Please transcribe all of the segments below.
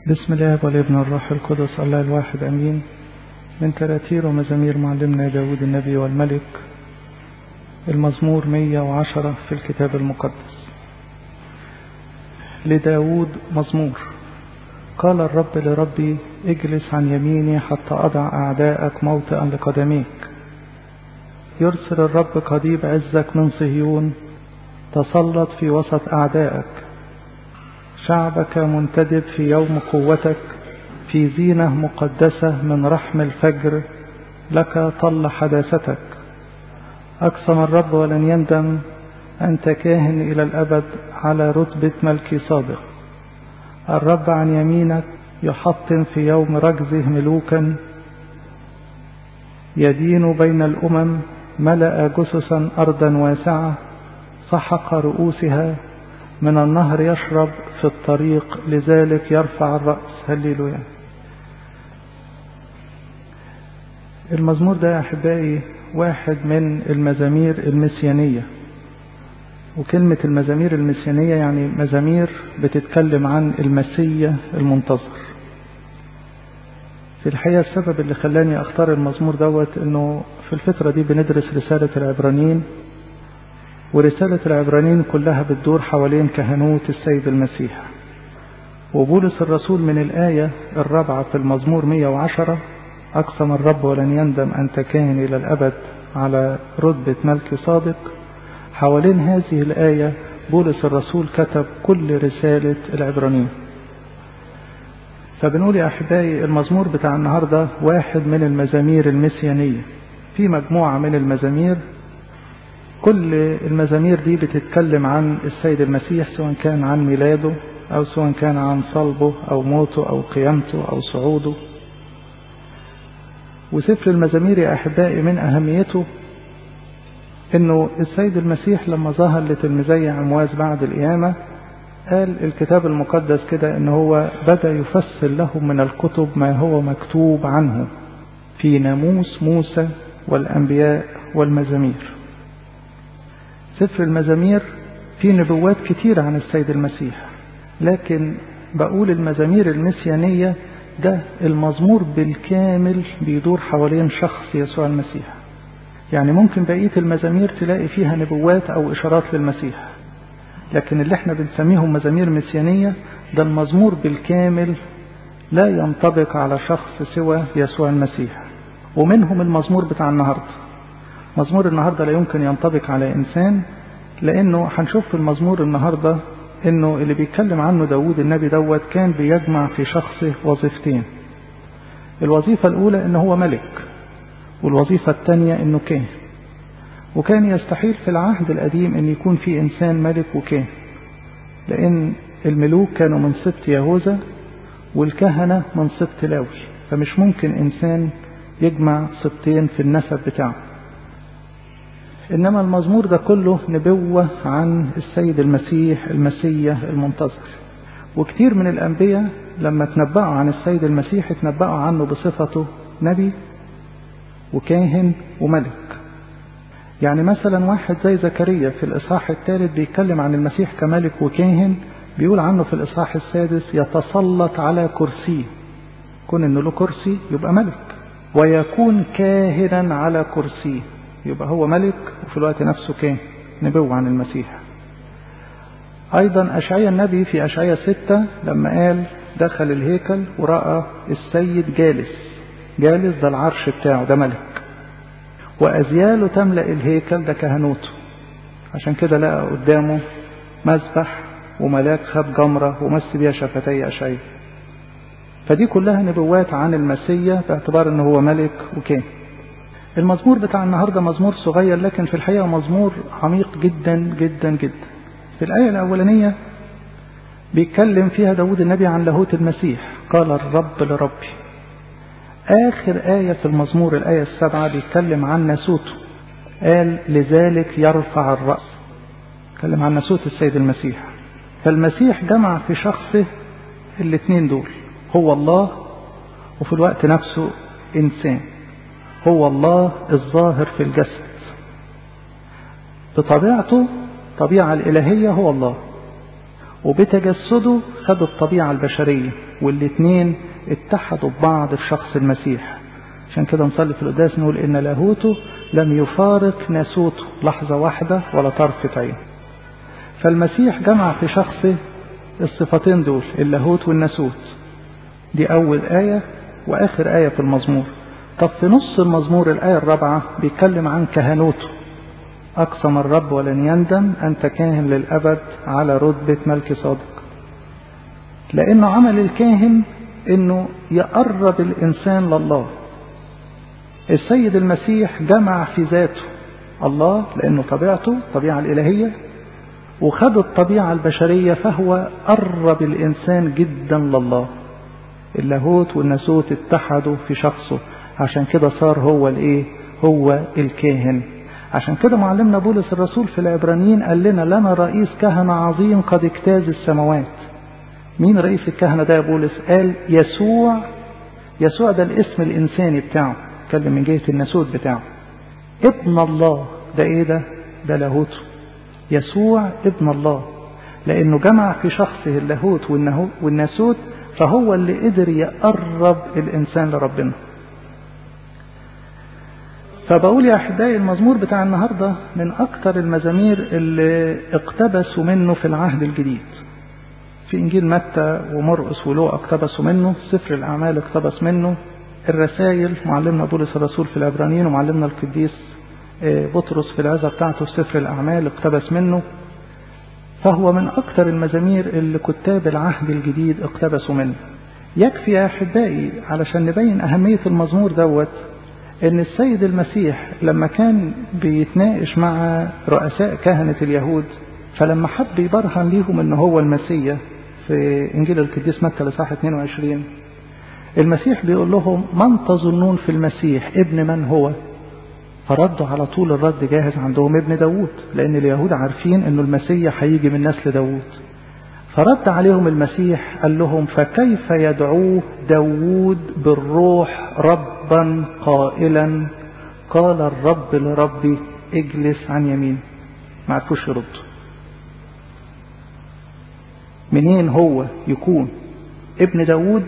بسم الله والابن الروح القدس الله الواحد أمين من تراتير ومزامير معلمنا داود النبي والملك المزمور 110 في الكتاب المقدس لداود مزمور قال الرب لربي اجلس عن يميني حتى أضع أعداءك موطئا لقدميك يرسل الرب قضيب عزك من صهيون تسلط في وسط أعدائك شعبك منتدب في يوم قوتك في زينة مقدسة من رحم الفجر لك طل حداثتك أقسم الرب ولن يندم أنت كاهن إلى الأبد على رتبة ملكي صادق الرب عن يمينك يحطم في يوم رجزه ملوكا يدين بين الأمم ملأ جثثا أرضا واسعة سحق رؤوسها من النهر يشرب في الطريق لذلك يرفع الرأس هللويا المزمور ده يا أحبائي واحد من المزامير المسيانية وكلمة المزامير المسيانية يعني مزامير بتتكلم عن المسية المنتظر في الحقيقة السبب اللي خلاني أختار المزمور دوت إنه في الفترة دي بندرس رسالة العبرانيين ورسالة العبرانيين كلها بتدور حوالين كهنوت السيد المسيح وبولس الرسول من الآية الرابعة في المزمور 110 أقسم الرب ولن يندم أن تكاهن إلى الأبد على رتبة ملك صادق حوالين هذه الآية بولس الرسول كتب كل رسالة العبرانيين فبنقول يا أحبائي المزمور بتاع النهاردة واحد من المزامير المسيانية في مجموعة من المزامير كل المزامير دي بتتكلم عن السيد المسيح سواء كان عن ميلاده أو سواء كان عن صلبه أو موته أو قيامته أو صعوده وسفر المزامير يا أحبائي من أهميته إنه السيد المسيح لما ظهر لتلميذي عمواس بعد القيامة قال الكتاب المقدس كده إن هو بدأ يفسر لهم من الكتب ما هو مكتوب عنه في ناموس موسى والأنبياء والمزامير سفر المزامير فيه نبوات كتير عن السيد المسيح لكن بقول المزامير المسيانية ده المزمور بالكامل بيدور حوالين شخص يسوع المسيح يعني ممكن بقية المزامير تلاقي فيها نبوات أو إشارات للمسيح لكن اللي احنا بنسميهم مزامير مسيانية ده المزمور بالكامل لا ينطبق على شخص سوى يسوع المسيح ومنهم المزمور بتاع النهارده مزمور النهاردة لا يمكن ينطبق على إنسان لأنه هنشوف في المزمور النهاردة إنه اللي بيتكلم عنه داود النبي دوت كان بيجمع في شخصه وظيفتين الوظيفة الأولى إنه هو ملك والوظيفة الثانية إنه كان وكان يستحيل في العهد القديم إن يكون في إنسان ملك وكان لأن الملوك كانوا من سبط يهوذا والكهنة من سبط لاوي فمش ممكن إنسان يجمع سبطين في النسب بتاعه إنما المزمور ده كله نبوة عن السيد المسيح المسيح المنتظر وكتير من الأنبياء لما تنبأوا عن السيد المسيح تنبأوا عنه بصفته نبي وكاهن وملك يعني مثلا واحد زي زكريا في الإصحاح الثالث بيتكلم عن المسيح كملك وكاهن بيقول عنه في الإصحاح السادس يتسلط على كرسيه كون إنه له كرسي يبقى ملك ويكون كاهنا على كرسيه يبقى هو ملك وفي الوقت نفسه كان نبوة عن المسيح أيضا أشعيا النبي في أشعيا ستة لما قال دخل الهيكل ورأى السيد جالس جالس ده العرش بتاعه ده ملك وأزياله تملأ الهيكل ده كهنوته عشان كده لقى قدامه مذبح وملاك خد جمرة ومس بيها شفتي أشعيا فدي كلها نبوات عن المسيا باعتبار ان هو ملك وكان المزمور بتاع النهارده مزمور صغير لكن في الحقيقه مزمور عميق جدا جدا جدا. في الايه الاولانيه بيتكلم فيها داود النبي عن لاهوت المسيح قال الرب لربي. اخر ايه في المزمور الايه السابعه بيتكلم عن ناسوته. قال لذلك يرفع الراس. اتكلم عن ناسوت السيد المسيح. فالمسيح جمع في شخصه الاثنين دول هو الله وفي الوقت نفسه انسان. هو الله الظاهر في الجسد بطبيعته طبيعة الإلهية هو الله وبتجسده خد الطبيعة البشرية والاثنين اتحدوا ببعض في شخص المسيح عشان كده نصلي في القداس نقول إن لاهوته لم يفارق ناسوته لحظة واحدة ولا طرفة عين فالمسيح جمع في شخصه الصفتين دول اللاهوت والناسوت دي أول آية وآخر آية في المزمور طب في نص المزمور الآية الرابعة بيتكلم عن كهنوته أقسم الرب ولن يندم أنت كاهن للأبد على رتبة ملك صادق لأنه عمل الكاهن أنه يقرب الإنسان لله السيد المسيح جمع في ذاته الله لأنه طبيعته طبيعة الإلهية وخد الطبيعة البشرية فهو قرب الإنسان جدا لله اللاهوت والناسوت اتحدوا في شخصه عشان كده صار هو الايه هو الكاهن عشان كده معلمنا بولس الرسول في العبرانيين قال لنا لنا رئيس كهنة عظيم قد اجتاز السماوات مين رئيس الكهنة ده يا بولس قال يسوع يسوع ده الاسم الإنساني بتاعه اتكلم من جهة الناسوت بتاعه ابن الله ده ايه ده ده لاهوته يسوع ابن الله لأنه جمع في شخصه اللاهوت والناسوت فهو اللي قدر يقرب الإنسان لربنا فبقول يا أحبائي المزمور بتاع النهاردة من أكثر المزامير اللي اقتبسوا منه في العهد الجديد في إنجيل متى ومرقس ولوقا اقتبسوا منه سفر الأعمال اقتبس منه الرسائل معلمنا بولس الرسول في العبرانيين ومعلمنا القديس بطرس في العزة بتاعته في سفر الأعمال اقتبس منه فهو من أكثر المزامير اللي كتاب العهد الجديد اقتبسوا منه يكفي يا أحبائي علشان نبين أهمية المزمور دوت ان السيد المسيح لما كان بيتناقش مع رؤساء كهنة اليهود فلما حب يبرهن ليهم ان هو المسيح في انجيل القديس متى الاصحاح 22 المسيح بيقول لهم من تظنون في المسيح ابن من هو فردوا على طول الرد جاهز عندهم ابن داوود لان اليهود عارفين انه المسيح هيجي من نسل داوود فرد عليهم المسيح قال لهم فكيف يدعوه داوود بالروح ربا قائلا قال الرب لربي اجلس عن يمين ما عرفوش يردوا منين هو يكون ابن داوود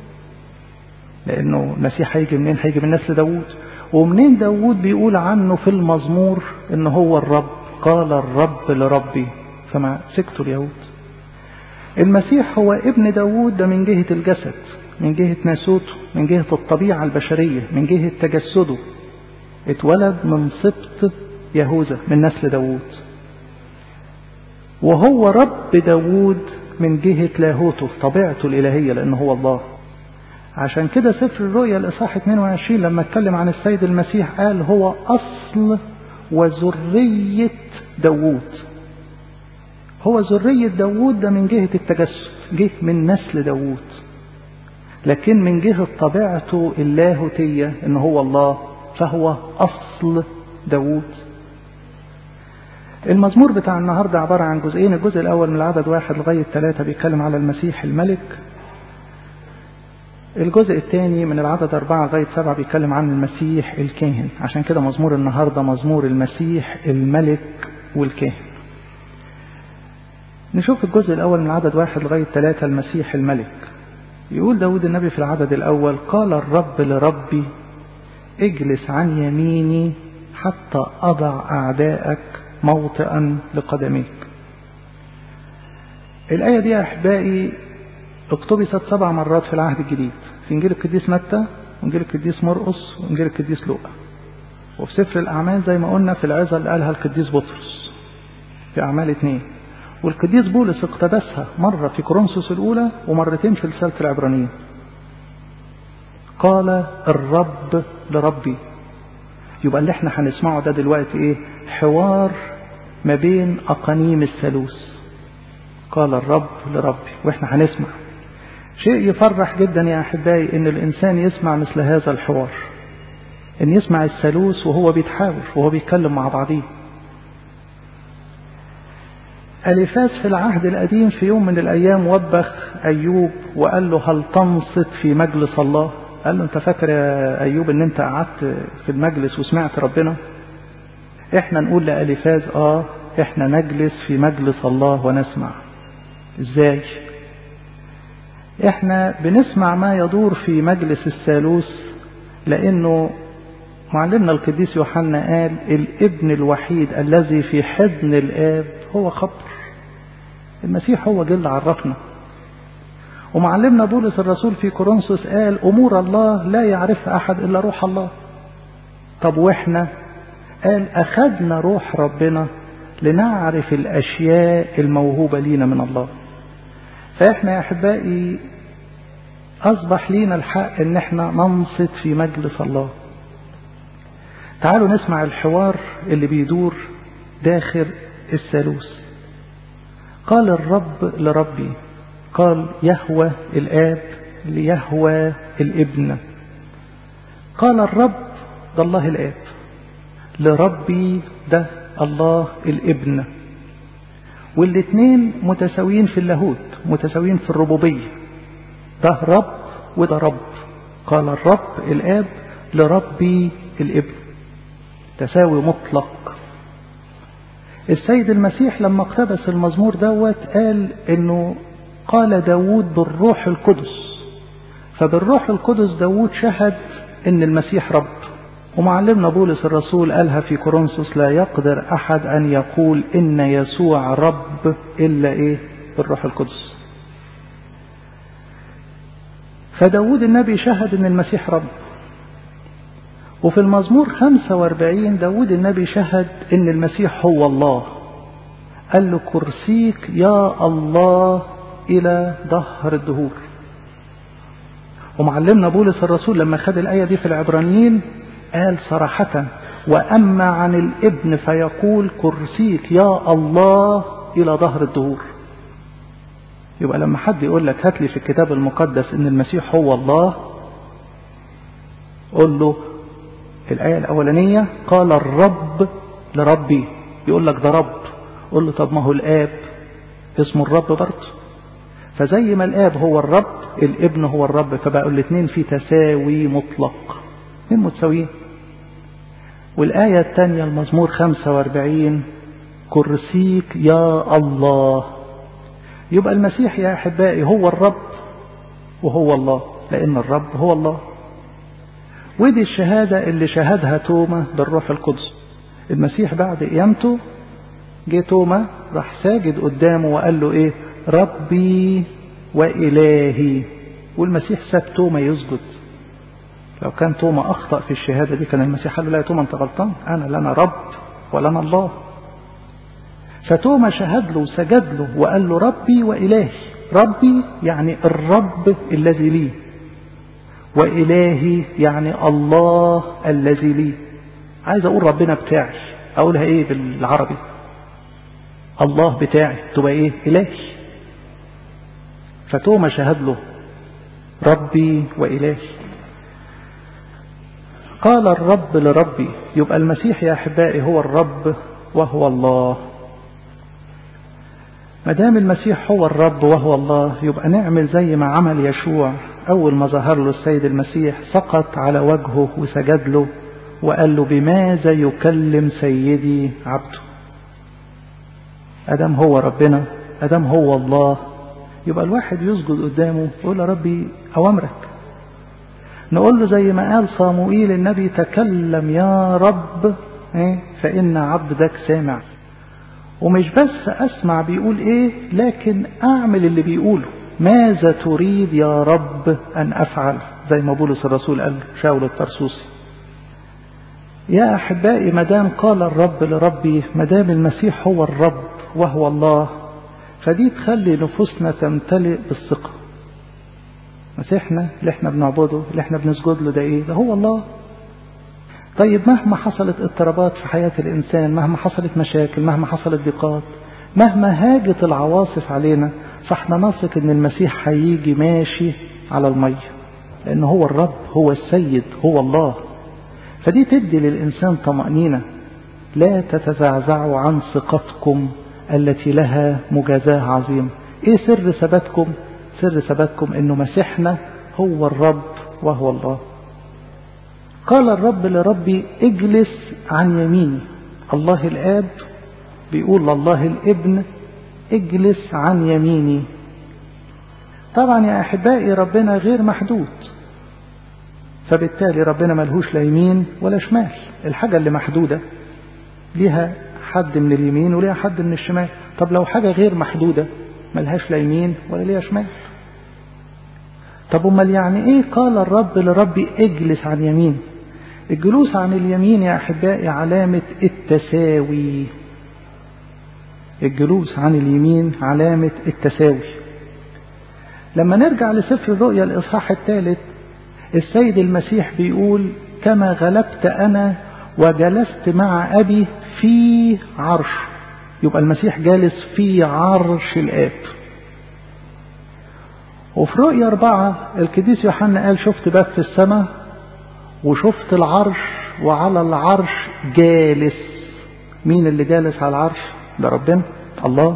لانه المسيح هيجي منين هيجي من نسل داوود ومنين داوود بيقول عنه في المزمور ان هو الرب قال الرب لربي فما سكتوا اليهود المسيح هو ابن داوود ده من جهة الجسد من جهة ناسوته من جهة الطبيعة البشرية من جهة تجسده اتولد من سبط يهوذا من نسل داوود وهو رب داوود من جهة لاهوته طبيعته الإلهية لأنه هو الله عشان كده سفر الرؤيا الإصحاح 22 لما اتكلم عن السيد المسيح قال هو أصل وذرية داوود هو ذرية داوود ده من جهة التجسد جه من نسل داوود لكن من جهة طبيعته اللاهوتية ان هو الله فهو أصل داوود المزمور بتاع النهاردة عبارة عن جزئين الجزء الأول من العدد واحد لغاية ثلاثة بيتكلم على المسيح الملك الجزء الثاني من العدد أربعة لغاية سبعة بيتكلم عن المسيح الكاهن عشان كده مزمور النهاردة مزمور المسيح الملك والكاهن نشوف الجزء الأول من العدد واحد لغاية ثلاثة المسيح الملك يقول داود النبي في العدد الأول قال الرب لربي اجلس عن يميني حتى أضع أعداءك موطئا لقدميك الآية دي يا أحبائي اقتبست سبع مرات في العهد الجديد في إنجيل القديس متى وإنجيل القديس مرقس وإنجيل القديس لوقا وفي سفر الأعمال زي ما قلنا في العظة اللي قالها القديس بطرس في أعمال اثنين والقديس بولس اقتبسها مرة في كورنثوس الأولى ومرتين في رسالة العبرانيين قال الرب لربي يبقى اللي احنا هنسمعه ده دلوقتي ايه حوار ما بين أقانيم الثالوث قال الرب لربي واحنا هنسمع شيء يفرح جدا يا أحبائي إن الإنسان يسمع مثل هذا الحوار إن يسمع الثالوث وهو بيتحاور وهو بيتكلم مع بعضيه أليفاس في العهد القديم في يوم من الأيام وبخ أيوب وقال له هل تنصت في مجلس الله قال له أنت فاكر يا أيوب أن أنت قعدت في المجلس وسمعت ربنا إحنا نقول لأليفاز آه إحنا نجلس في مجلس الله ونسمع إزاي احنا بنسمع ما يدور في مجلس الثالوث لانه معلمنا القديس يوحنا قال الابن الوحيد الذي في حضن الاب هو خبر المسيح هو جل عرفنا ومعلمنا بولس الرسول في كورنثوس قال امور الله لا يعرفها احد الا روح الله طب واحنا قال اخذنا روح ربنا لنعرف الاشياء الموهوبه لينا من الله فاحنا يا احبائي اصبح لينا الحق ان احنا ننصت في مجلس الله تعالوا نسمع الحوار اللي بيدور داخل الثالوث قال الرب لربي قال يهوى الآب ليهوى الابن قال الرب ده الله الآب لربي ده الله الابن والاثنين متساويين في اللاهوت متساويين في الربوبية ده رب وده رب قال الرب الآب لربي الابن تساوي مطلق السيد المسيح لما اقتبس المزمور دوت قال انه قال داود بالروح القدس فبالروح القدس داود شهد ان المسيح رب ومعلمنا بولس الرسول قالها في كورنثوس لا يقدر احد ان يقول ان يسوع رب الا ايه بالروح القدس فداود النبي شهد ان المسيح رب وفي المزمور 45 داود النبي شهد ان المسيح هو الله قال له كرسيك يا الله الى ظهر الدهور ومعلمنا بولس الرسول لما خد الآية دي في العبرانيين قال صراحة وأما عن الابن فيقول كرسيك يا الله إلى ظهر الدهور يبقى لما حد يقول لك هات لي في الكتاب المقدس ان المسيح هو الله قول له الآية الأولانية قال الرب لربي يقول لك ده رب قول له طب ما هو الآب اسمه الرب برضه فزي ما الآب هو الرب الابن هو الرب فبقوا الاثنين في تساوي مطلق اثنين متساويين والآية الثانية المزمور 45 كرسيك يا الله يبقى المسيح يا أحبائي هو الرب وهو الله لأن الرب هو الله ودي الشهادة اللي شهدها توما بالروح القدس المسيح بعد قيامته جه توما راح ساجد قدامه وقال له ايه ربي وإلهي والمسيح ساب توما يسجد لو كان توما أخطأ في الشهادة دي كان المسيح قال له لا يا توما أنت غلطان أنا لا أنا رب ولا أنا الله فتوما شهد له وسجد له وقال له ربي وإلهي ربي يعني الرب الذي لي وإلهي يعني الله الذي لي عايز أقول ربنا بتاعي أقولها إيه بالعربي الله بتاعي تبقى إيه إلهي فتوما شهد له ربي وإلهي قال الرب لربي يبقى المسيح يا أحبائي هو الرب وهو الله ما دام المسيح هو الرب وهو الله يبقى نعمل زي ما عمل يشوع أول ما ظهر له السيد المسيح سقط على وجهه وسجد له وقال له بماذا يكلم سيدي عبده أدم هو ربنا أدم هو الله يبقى الواحد يسجد قدامه يقول يا ربي أوامرك نقول له زي ما قال صاموئيل النبي تكلم يا رب فإن عبدك سامع ومش بس أسمع بيقول إيه لكن أعمل اللي بيقوله ماذا تريد يا رب أن أفعل زي ما بولس الرسول قال شاول الترسوسي يا أحبائي مدام قال الرب لربي مدام المسيح هو الرب وهو الله فدي تخلي نفوسنا تمتلئ بالثقة مسيحنا اللي احنا بنعبده اللي احنا بنسجد له ده ايه ده هو الله طيب مهما حصلت اضطرابات في حياة الإنسان مهما حصلت مشاكل مهما حصلت ضيقات مهما هاجت العواصف علينا فاحنا نثق ان المسيح هيجي ماشي على المية لأن هو الرب هو السيد هو الله فدي تدي للإنسان طمأنينة لا تتزعزعوا عن ثقتكم التي لها مجازاة عظيمة ايه سر ثباتكم سر ثباتكم انه مسيحنا هو الرب وهو الله قال الرب لربي اجلس عن يميني الله الاب بيقول لله الابن اجلس عن يميني طبعا يا أحبائي ربنا غير محدود فبالتالي ربنا ملهوش لا يمين ولا شمال الحاجة اللي محدودة ليها حد من اليمين وليها حد من الشمال طب لو حاجة غير محدودة ملهاش لا يمين ولا ليها شمال طب امال يعني ايه قال الرب لربي اجلس عن يمين الجلوس عن اليمين يا احبائي علامة التساوي الجلوس عن اليمين علامة التساوي لما نرجع لسفر الرؤيا الإصحاح الثالث السيد المسيح بيقول كما غلبت أنا وجلست مع أبي في عرش يبقى المسيح جالس في عرش الآب وفي رؤيا أربعة القديس يوحنا قال شفت باب في السماء وشفت العرش وعلى العرش جالس مين اللي جالس على العرش ده ربنا الله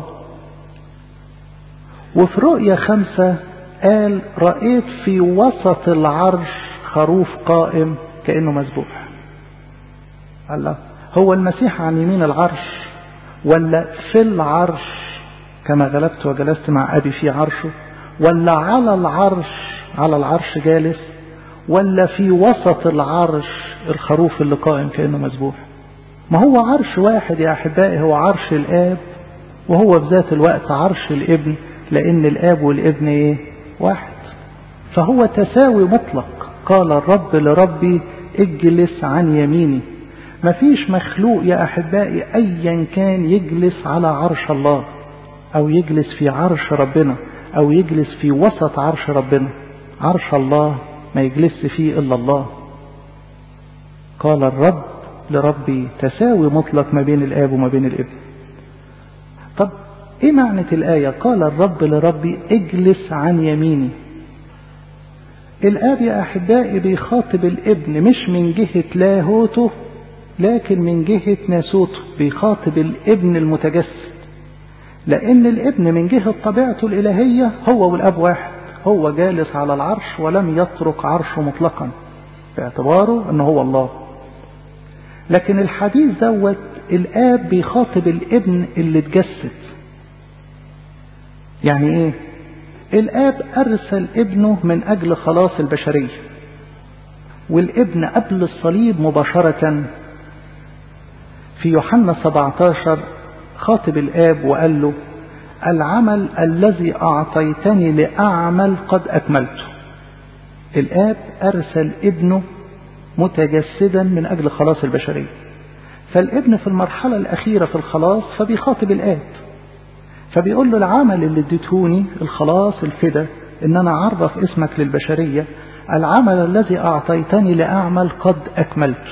وفي رؤيا خمسة قال رأيت في وسط العرش خروف قائم كأنه مذبوح الله هو المسيح عن يمين العرش ولا في العرش كما غلبت وجلست مع أبي في عرشه ولا على العرش على العرش جالس ولا في وسط العرش الخروف اللي قائم كأنه مذبوح ما هو عرش واحد يا أحبائي هو عرش الآب وهو بذات الوقت عرش الابن لأن الآب والابن إيه؟ واحد فهو تساوي مطلق قال الرب لربي اجلس عن يميني مفيش مخلوق يا أحبائي أيا كان يجلس على عرش الله أو يجلس في عرش ربنا أو يجلس في وسط عرش ربنا عرش الله ما يجلس فيه إلا الله قال الرب لربي تساوي مطلق ما بين الآب وما بين الابن طب ايه معنى الآية قال الرب لربي اجلس عن يميني الآب يا أحبائي بيخاطب الابن مش من جهة لاهوته لكن من جهة ناسوته بيخاطب الابن المتجسد لأن الابن من جهة طبيعته الإلهية هو والأب واحد هو جالس على العرش ولم يترك عرشه مطلقا باعتباره أنه هو الله لكن الحديث دوت الآب بيخاطب الابن اللي اتجسد يعني ايه الآب أرسل ابنه من أجل خلاص البشرية والابن قبل الصليب مباشرة في يوحنا 17 خاطب الآب وقال له العمل الذي أعطيتني لأعمل قد أكملته الآب أرسل ابنه متجسدا من أجل خلاص البشرية فالابن في المرحلة الأخيرة في الخلاص فبيخاطب الآب فبيقول له العمل اللي اديتهوني الخلاص الفدا ان انا اعرف اسمك للبشرية العمل الذي اعطيتني لاعمل قد اكملته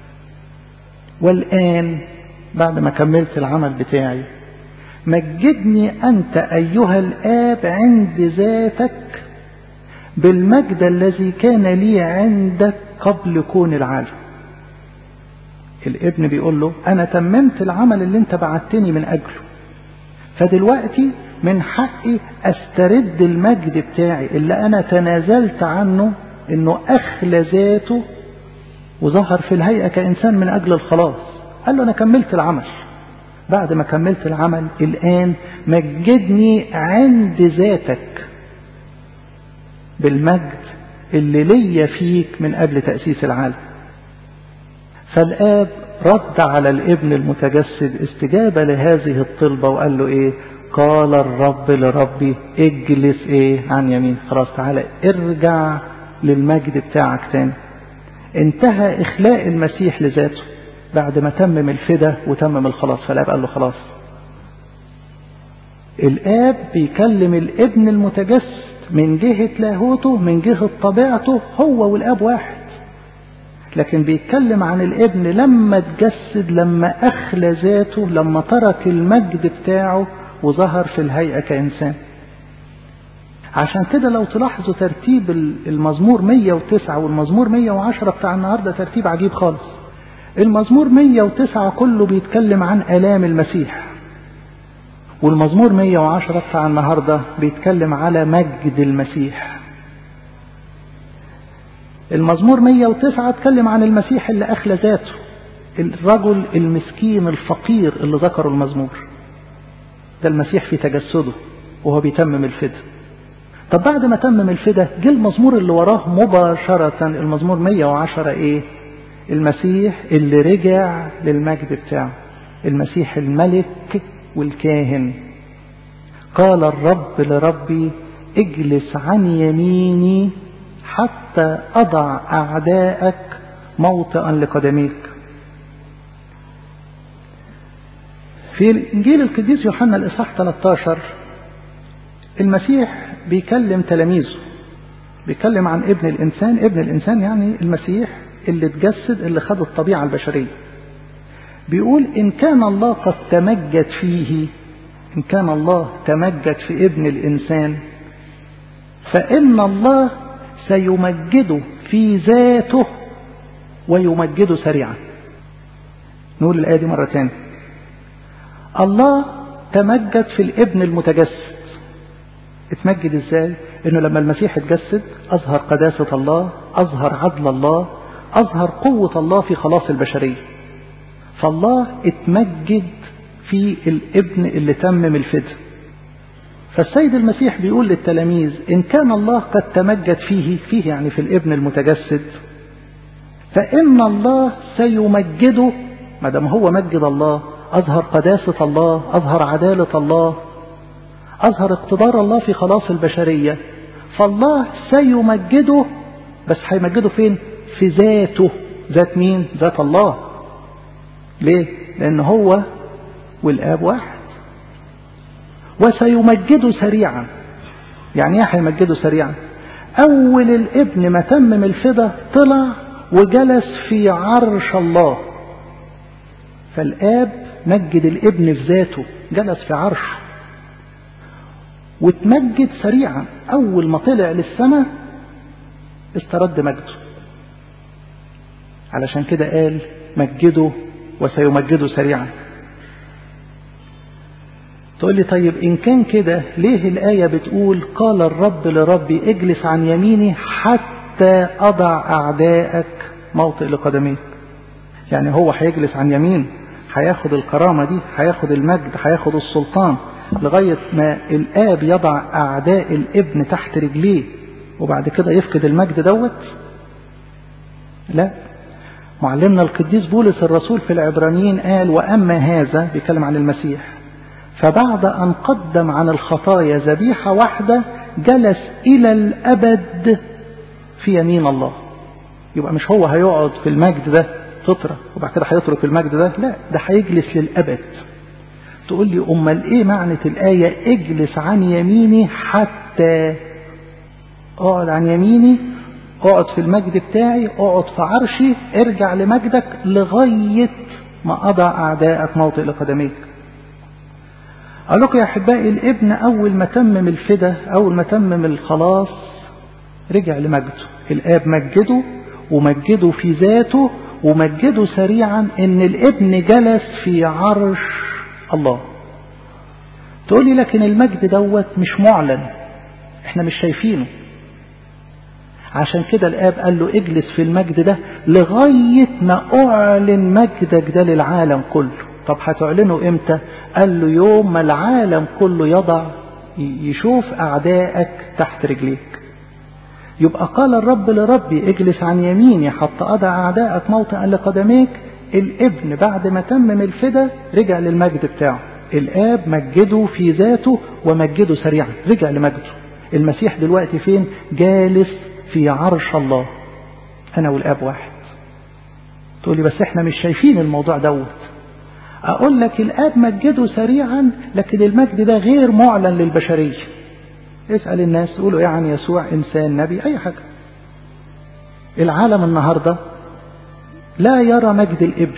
والان بعد ما كملت العمل بتاعي مجدني انت ايها الاب عند ذاتك بالمجد الذي كان لي عندك قبل كون العالم الابن بيقول له انا تممت العمل اللي انت بعتني من اجله فدلوقتي من حقي استرد المجد بتاعي اللي انا تنازلت عنه انه اخلى ذاته وظهر في الهيئة كإنسان من أجل الخلاص قال له أنا كملت العمل بعد ما كملت العمل الآن مجدني عند ذاتك بالمجد اللي ليا فيك من قبل تأسيس العالم فالآب رد على الابن المتجسد استجابة لهذه الطلبة وقال له ايه قال الرب لربي اجلس ايه عن يمين خلاص تعالى ارجع للمجد بتاعك تاني انتهى اخلاء المسيح لذاته بعد ما تمم الفدا وتمم الخلاص فالاب قال له خلاص الاب بيكلم الابن المتجسد من جهة لاهوته من جهة طبيعته هو والاب واحد لكن بيتكلم عن الابن لما اتجسد لما أخلى ذاته لما ترك المجد بتاعه وظهر في الهيئة كإنسان عشان كده لو تلاحظوا ترتيب المزمور 109 والمزمور 110 بتاع النهاردة ترتيب عجيب خالص المزمور 109 كله بيتكلم عن آلام المسيح والمزمور 110 بتاع النهاردة بيتكلم على مجد المسيح المزمور 109 اتكلم عن المسيح اللي أخلى ذاته الرجل المسكين الفقير اللي ذكره المزمور ده المسيح في تجسده وهو بيتمم الفدا طب بعد ما تمم الفدا جه المزمور اللي وراه مباشرة المزمور 110 ايه المسيح اللي رجع للمجد بتاعه المسيح الملك والكاهن قال الرب لربي اجلس عن يميني حتى أضع أعداءك موطئا لقدميك في إنجيل القديس يوحنا الإصحاح 13 المسيح بيكلم تلاميذه بيكلم عن ابن الإنسان ابن الإنسان يعني المسيح اللي اتجسد اللي خد الطبيعة البشرية بيقول إن كان الله قد تمجد فيه إن كان الله تمجد في ابن الإنسان فإن الله سيمجده في ذاته ويمجده سريعا نقول الآية دي مرة تانية الله تمجد في الابن المتجسد اتمجد ازاي انه لما المسيح اتجسد اظهر قداسة الله اظهر عدل الله اظهر قوة الله في خلاص البشرية فالله اتمجد في الابن اللي تمم الفداء فالسيد المسيح بيقول للتلاميذ إن كان الله قد تمجد فيه فيه يعني في الابن المتجسد فإن الله سيمجده ما دام هو مجد الله أظهر قداسة الله أظهر عدالة الله أظهر اقتدار الله في خلاص البشرية فالله سيمجده بس هيمجده فين في ذاته ذات مين ذات الله ليه لأن هو والآب واحد وسيمجده سريعا يعني ايه هيمجده سريعا اول الابن ما تمم الفدا طلع وجلس في عرش الله فالاب مجد الابن في ذاته جلس في عرشه وتمجد سريعا اول ما طلع للسماء استرد مجده علشان كده قال مجده وسيمجده سريعا تقول لي طيب إن كان كده ليه الآية بتقول قال الرب لربي اجلس عن يميني حتى أضع أعدائك موطئ لقدميك يعني هو هيجلس عن يمين هياخد الكرامة دي هياخد المجد هياخد السلطان لغاية ما الآب يضع أعداء الابن تحت رجليه وبعد كده يفقد المجد دوت لا معلمنا القديس بولس الرسول في العبرانيين قال وأما هذا بيتكلم عن المسيح فبعد أن قدم عن الخطايا ذبيحة واحدة جلس إلى الأبد في يمين الله يبقى مش هو هيقعد في المجد ده فترة وبعد كده هيترك المجد ده لا ده هيجلس للأبد تقول لي أمال إيه معنى الآية اجلس عن يميني حتى اقعد عن يميني اقعد في المجد بتاعي اقعد في عرشي ارجع لمجدك لغاية ما أضع أعداءك موطئ لقدميك أقول لكم يا أحبائي الابن أول ما تمم الفدا أول ما تمم الخلاص رجع لمجده الآب مجده ومجده في ذاته ومجده سريعا إن الابن جلس في عرش الله تقول لي لكن المجد دوت مش معلن احنا مش شايفينه عشان كده الآب قال له اجلس في المجد ده لغاية ما أعلن مجدك ده للعالم كله طب هتعلنه امتى قال له يوم ما العالم كله يضع يشوف أعدائك تحت رجليك يبقى قال الرب لربي اجلس عن يميني حتى أضع أعدائك موطئا لقدميك الابن بعد ما تمم الفدا رجع للمجد بتاعه الآب مجده في ذاته ومجده سريعا رجع لمجده المسيح دلوقتي فين جالس في عرش الله أنا والآب واحد تقول لي بس احنا مش شايفين الموضوع دوت أقول لك الآب مجده سريعا لكن المجد ده غير معلن للبشرية اسأل الناس تقولوا يعني يسوع إنسان نبي أي حاجة العالم النهاردة لا يرى مجد الابن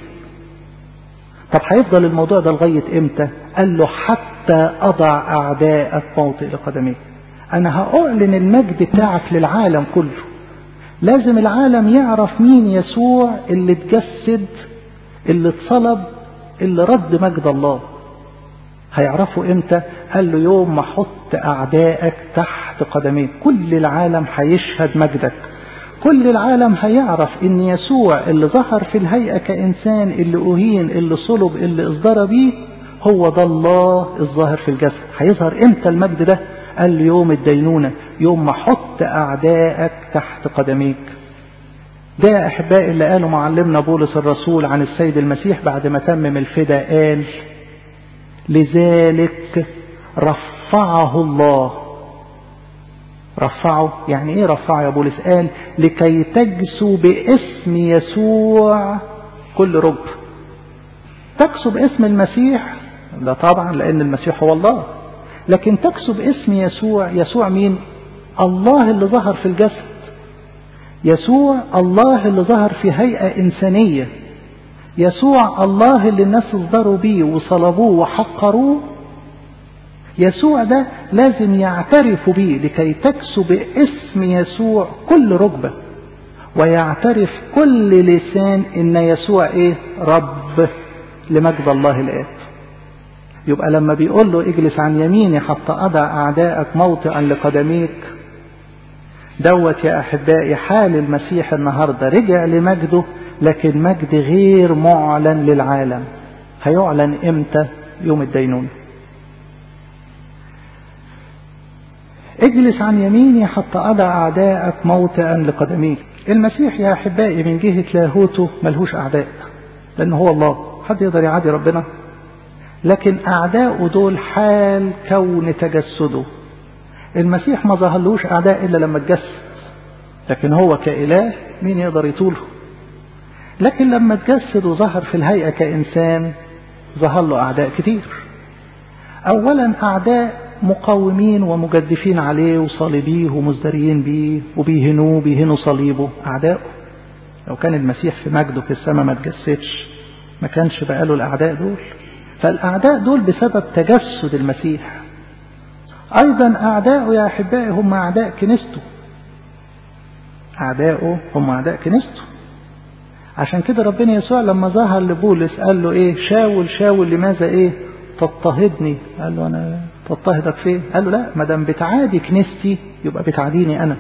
طب هيفضل الموضوع ده لغاية امتى قال له حتى أضع أعداءك موطئ لقدميك أنا هأعلن المجد بتاعك للعالم كله لازم العالم يعرف مين يسوع اللي اتجسد اللي اتصلب اللي رد مجد الله هيعرفوا امتى قال له يوم ما احط اعدائك تحت قدميك كل العالم هيشهد مجدك كل العالم هيعرف ان يسوع اللي ظهر في الهيئة كإنسان اللي أهين اللي صلب اللي اصدر بيه هو ده الله الظاهر في الجسد هيظهر امتى المجد ده قال يوم الدينونة يوم ما حط أعدائك تحت قدميك ده يا أحبائي اللي قاله معلمنا بولس الرسول عن السيد المسيح بعد ما تمم الفدا قال لذلك رفعه الله رفعه يعني ايه رفعه يا بولس قال لكي تجسوا باسم يسوع كل رب تكسو باسم المسيح ده طبعا لان المسيح هو الله لكن تكسو باسم يسوع يسوع مين الله اللي ظهر في الجسد يسوع الله اللي ظهر في هيئة إنسانية يسوع الله اللي الناس اصدروا بيه وصلبوه وحقروه يسوع ده لازم يعترفوا بيه لكي تكسو باسم يسوع كل ركبة ويعترف كل لسان ان يسوع ايه رب لمجد الله الآب يبقى لما بيقول له اجلس عن يميني حتى أضع أعدائك موطئا لقدميك دوت يا أحبائي حال المسيح النهاردة رجع لمجده لكن مجد غير معلن للعالم هيعلن امتى يوم الدينون اجلس عن يميني حتى أضع أعدائك موطئا لقدميك المسيح يا أحبائي من جهة لاهوته ملهوش أعداء لأن هو الله حد يقدر يعادي ربنا لكن أعداؤه دول حال كون تجسده المسيح ما ظهرلوش أعداء إلا لما اتجسد لكن هو كإله مين يقدر يطوله لكن لما اتجسد وظهر في الهيئة كإنسان ظهر له أعداء كتير أولا أعداء مقاومين ومجدفين عليه وصالبيه ومزدريين بيه وبيهنوه بيهنوا صليبه أعداؤه لو كان المسيح في مجده في السماء ما اتجسدش ما كانش بقى له الأعداء دول فالأعداء دول بسبب تجسد المسيح أيضا أعداؤه يا أحبائي هم أعداء كنيسته أعداؤه هم أعداء كنيسته عشان كده ربنا يسوع لما ظهر لبولس قال له إيه شاول شاول لماذا إيه تضطهدني قال له أنا تضطهدك فين قال له لا ما دام بتعادي كنيستي يبقى بتعاديني أنا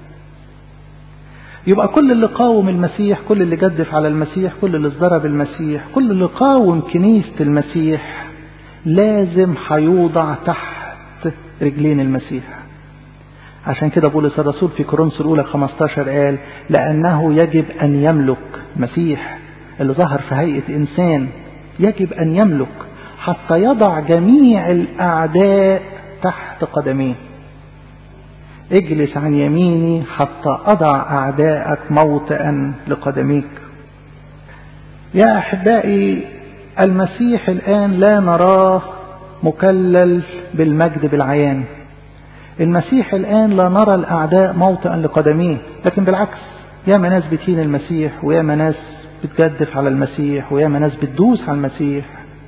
يبقى كل اللي قاوم المسيح كل اللي جدف على المسيح كل اللي ازدرب المسيح كل اللي قاوم كنيسة المسيح لازم هيوضع تحت رجلين المسيح عشان كده بولس الرسول في كورنثوس الأولى 15 قال لأنه يجب أن يملك مسيح اللي ظهر في هيئة إنسان يجب أن يملك حتى يضع جميع الأعداء تحت قدميه اجلس عن يميني حتى أضع أعداءك موطئا لقدميك يا أحبائي المسيح الآن لا نراه مكلل بالمجد بالعيان المسيح الآن لا نرى الأعداء موطئا لقدميه لكن بالعكس ياما ناس بتهين المسيح وياما ناس بتجدف على المسيح وياما ناس بتدوس على المسيح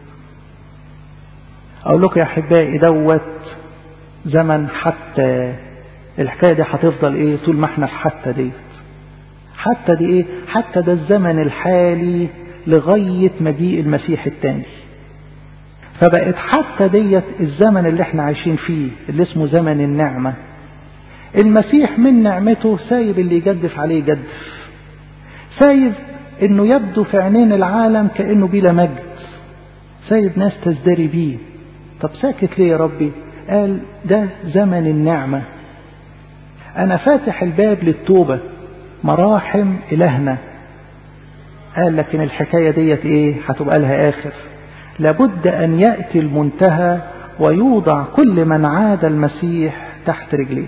أقول لكم يا أحبائي دوت زمن حتى الحكاية دي هتفضل إيه طول ما احنا في حتى دي حتى دي إيه حتى ده الزمن الحالي لغاية مجيء المسيح الثاني فبقت حتى ديت الزمن اللي احنا عايشين فيه اللي اسمه زمن النعمة المسيح من نعمته سايب اللي يجدف عليه يجدف سايب انه يبدو في عينين العالم كانه بلا مجد سايب ناس تزدري بيه طب ساكت ليه يا ربي قال ده زمن النعمة انا فاتح الباب للتوبة مراحم الهنا قال لكن الحكاية ديت ايه هتبقى لها اخر لابد ان يأتي المنتهى ويوضع كل من عاد المسيح تحت رجليه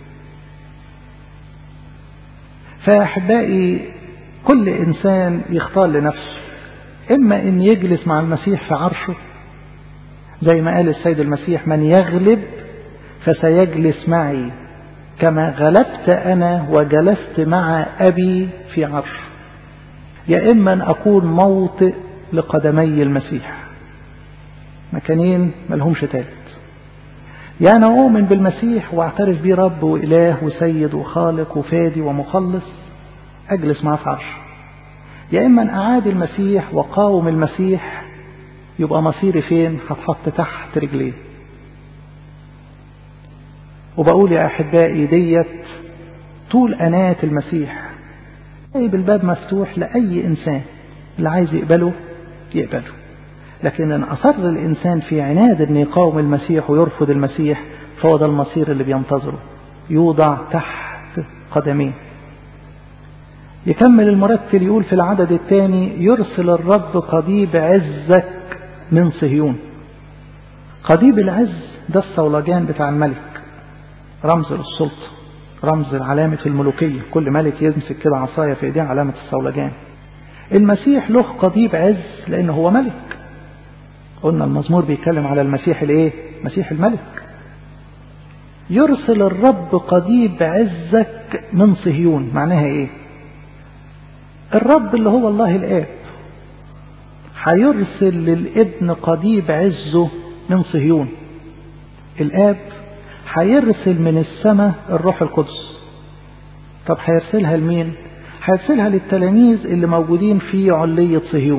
فأحبائي كل إنسان يختار لنفسه إما أن يجلس مع المسيح في عرشه زي ما قال السيد المسيح من يغلب فسيجلس معي كما غلبت أنا وجلست مع أبي في عرش يا إما أن أكون موطئ لقدمي المسيح مكانين ملهمش تالت يا أنا أؤمن بالمسيح واعترف بيه رب وإله وسيد وخالق وفادي ومخلص أجلس معاه في عرش يا إما أن أعادي المسيح وقاوم المسيح يبقى مصيري فين هتحط تحت رجليه وبقول يا أحبائي ديت طول أناة المسيح سايب الباب مفتوح لأي إنسان اللي عايز يقبله يقبله لكن إن أصر الإنسان في عناد أن يقاوم المسيح ويرفض المسيح هو ده المصير اللي بينتظره يوضع تحت قدميه يكمل المرتل يقول في العدد الثاني يرسل الرب قضيب عزك من صهيون قضيب العز ده الصولجان بتاع الملك رمز للسلطة رمز علامة الملوكية كل ملك يمسك كده عصاية في ايديه علامة الصولجان المسيح له قضيب عز لأنه هو ملك قلنا المزمور بيتكلم على المسيح الايه مسيح الملك يرسل الرب قضيب عزك من صهيون معناها ايه الرب اللي هو الله الآب هيرسل للابن قضيب عزه من صهيون الآب هيرسل من السماء الروح القدس طب هيرسلها لمين هيرسلها للتلاميذ اللي موجودين في علية صهيون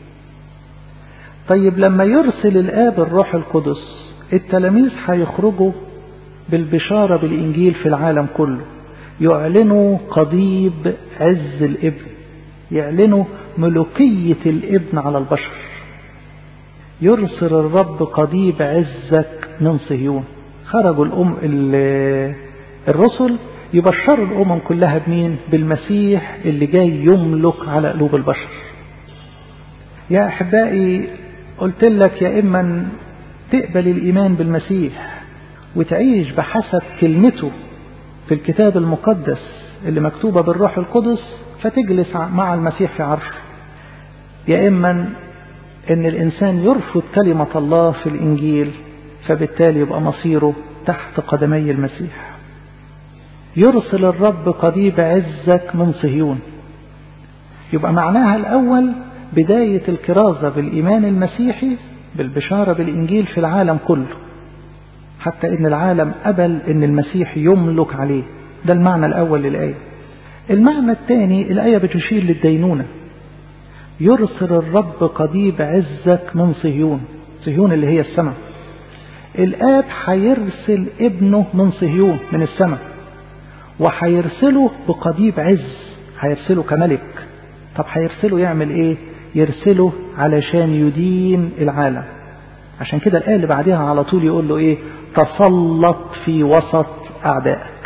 طيب لما يرسل الآب الروح القدس التلاميذ هيخرجوا بالبشارة بالإنجيل في العالم كله يعلنوا قضيب عز الابن يعلنوا ملوكية الابن على البشر يرسل الرب قضيب عزك من صهيون خرجوا الأم الرسل يبشروا الأمم كلها بمين بالمسيح اللي جاي يملك على قلوب البشر يا أحبائي قلت لك يا إما تقبل الإيمان بالمسيح وتعيش بحسب كلمته في الكتاب المقدس اللي مكتوبة بالروح القدس فتجلس مع المسيح في عرشه يا إما أن الإنسان يرفض كلمة الله في الإنجيل فبالتالي يبقى مصيره تحت قدمي المسيح يرسل الرب قضيب عزك من صهيون يبقى معناها الأول بداية الكرازة بالإيمان المسيحي بالبشارة بالإنجيل في العالم كله حتى إن العالم قبل إن المسيح يملك عليه ده المعنى الأول للآية المعنى الثاني الآية بتشير للدينونة يرسل الرب قضيب عزك من صهيون صهيون اللي هي السماء الآب هيرسل ابنه من صهيون من السماء وهيرسله بقضيب عز هيرسله كملك طب هيرسله يعمل ايه يرسله علشان يدين العالم عشان كده الآية اللي بعدها على طول يقول له ايه تسلط في وسط أعدائك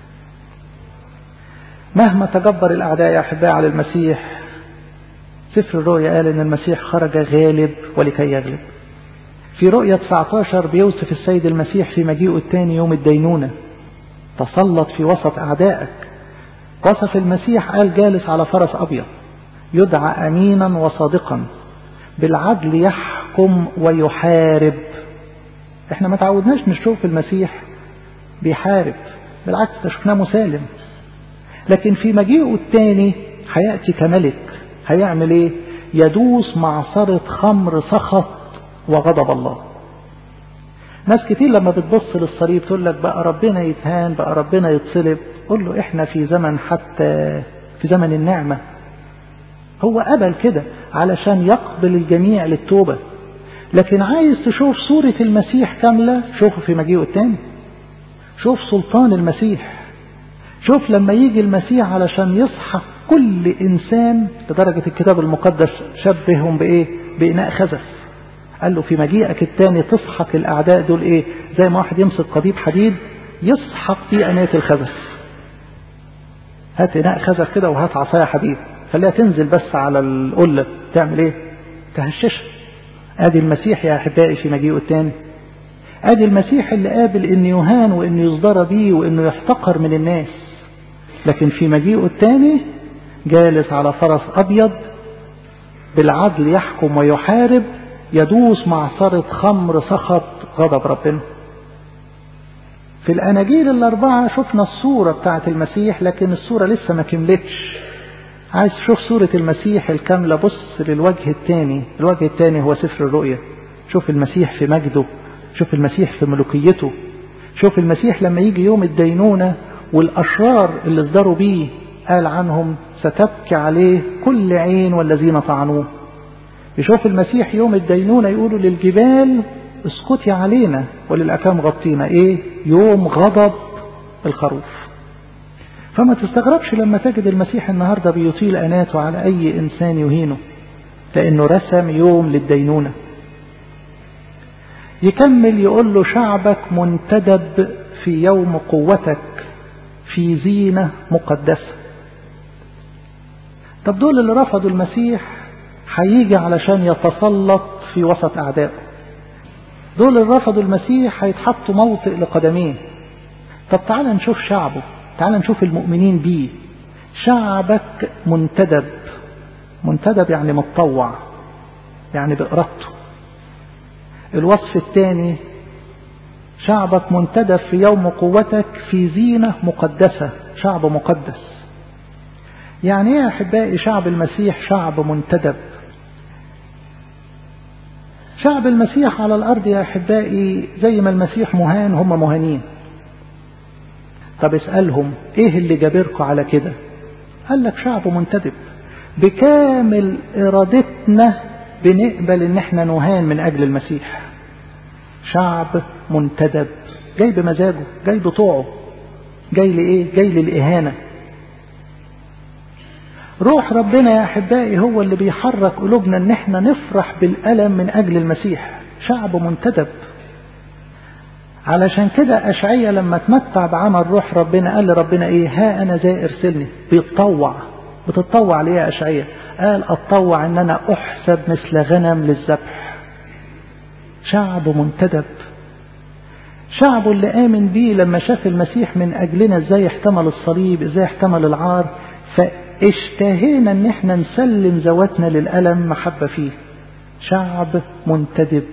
مهما تجبر الأعداء يا أحبائي على المسيح سفر الرؤيا قال إن المسيح خرج غالب ولكي يغلب في رؤية 19 بيوصف السيد المسيح في مجيئه الثاني يوم الدينونة تسلط في وسط أعدائك وصف المسيح قال جالس على فرس أبيض يدعى أمينا وصادقا بالعدل يحكم ويحارب احنا ما تعودناش نشوف المسيح بيحارب بالعكس ده شفناه مسالم لكن في مجيئه الثاني هيأتي كملك هيعمل ايه يدوس معصرة خمر سخط وغضب الله ناس كتير لما بتبص للصليب تقول لك بقى ربنا يتهان بقى ربنا يتصلب قول له احنا في زمن حتى في زمن النعمة هو قبل كده علشان يقبل الجميع للتوبة لكن عايز تشوف صورة المسيح كاملة شوفه في مجيئه التاني شوف سلطان المسيح شوف لما يجي المسيح علشان يسحق كل إنسان لدرجة الكتاب المقدس شبههم بإيه بإناء خزف قال له في مجيئك التاني تسحق الأعداء دول إيه زي ما واحد يمسك قضيب حديد يسحق في أناية الخزف هات إناء خزف كده وهات عصاية حديد خليها تنزل بس على القلة تعمل إيه تهششها ادي المسيح يا احبائي في مجيئه الثاني ادي المسيح اللي قابل انه يهان وانه يصدر بيه وانه يحتقر من الناس لكن في مجيئه الثاني جالس على فرس ابيض بالعدل يحكم ويحارب يدوس معصرة خمر سخط غضب ربنا في الاناجيل الاربعة شفنا الصورة بتاعت المسيح لكن الصورة لسه ما كملتش عايز تشوف صورة المسيح الكاملة بص للوجه الثاني الوجه الثاني هو سفر الرؤيا شوف المسيح في مجده شوف المسيح في ملوكيته شوف المسيح لما يجي يوم الدينونة والأشرار اللي اصدروا بيه قال عنهم ستبكي عليه كل عين والذين طعنوه يشوف المسيح يوم الدينونة يقولوا للجبال اسكتي علينا وللأكام غطينا ايه يوم غضب الخروف فما تستغربش لما تجد المسيح النهاردة بيطيل أناته على أي إنسان يهينه لأنه رسم يوم للدينونة يكمل يقول له شعبك منتدب في يوم قوتك في زينة مقدسة طب دول اللي رفضوا المسيح هيجي علشان يتسلط في وسط أعدائه دول اللي رفضوا المسيح هيتحطوا موطئ لقدميه طب تعال نشوف شعبه تعال نشوف المؤمنين بيه شعبك منتدب منتدب يعني متطوع يعني بإرادته الوصف الثاني شعبك منتدب في يوم قوتك في زينة مقدسة شعب مقدس يعني ايه يا احبائي شعب المسيح شعب منتدب شعب المسيح على الارض يا احبائي زي ما المسيح مهان هم مهانين طب اسألهم ايه اللي جابركم على كده قال لك شعب منتدب بكامل ارادتنا بنقبل ان احنا نهان من اجل المسيح شعب منتدب جاي بمزاجه جاي بطوعه جاي لايه جاي للاهانه روح ربنا يا احبائي هو اللي بيحرك قلوبنا ان احنا نفرح بالالم من اجل المسيح شعب منتدب علشان كده اشعيا لما تمتع بعمل روح ربنا قال لربنا ايه ها انا ذا ارسلني بيتطوع بتتطوع ليه يا اشعيا قال اتطوع ان انا احسب مثل غنم للذبح شعب منتدب شعبه اللي آمن بيه لما شاف المسيح من أجلنا ازاي احتمل الصليب ازاي احتمل العار فاشتهينا ان احنا نسلم ذواتنا للألم محبة فيه شعب منتدب